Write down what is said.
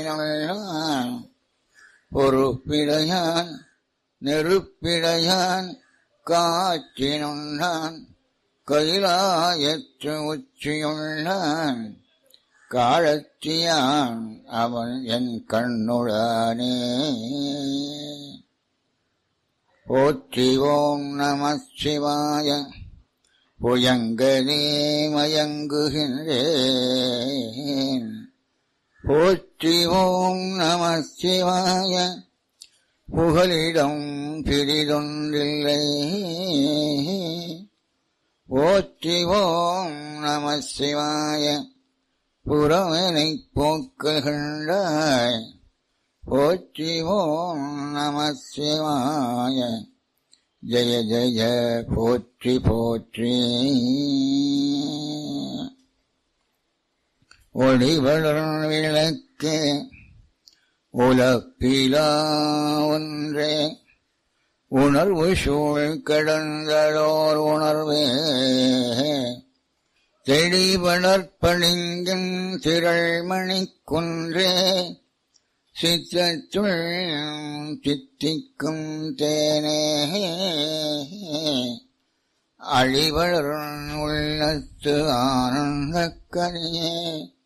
பொறுப்பிடையான் நெருப்பிடையான் காற்றினுண்டான் கைலாயற்று உச்சியுள்ளான் காலத்தியான் அவன் என் கண்ணுடானே போற்றி ஓம் நம சிவாய புயங்கனே மயங்குகின்றேன் போற்றி ஓம் நம சிவாய புகலிடம் பிரிதொன்றில்லை போற்றி ஓம் நம சிவாய புறவனை போக்குகின்றாய் போற்றி ஓம் நம சிவாய ஜெய ஜெய போற்றி போற்றி ஒளிவளர் விளக்கே உலப்பிலா ஒன்றே உணர்வு சூழ் கடந்தளோர் உணர்வே செடி வளர்ப்பளிங்கின் திரள்மணி குன்றே சித்தத்துள் சித்திக்கும் தேனே அழிவளர் உள்ளத்து ஆனந்த கனியே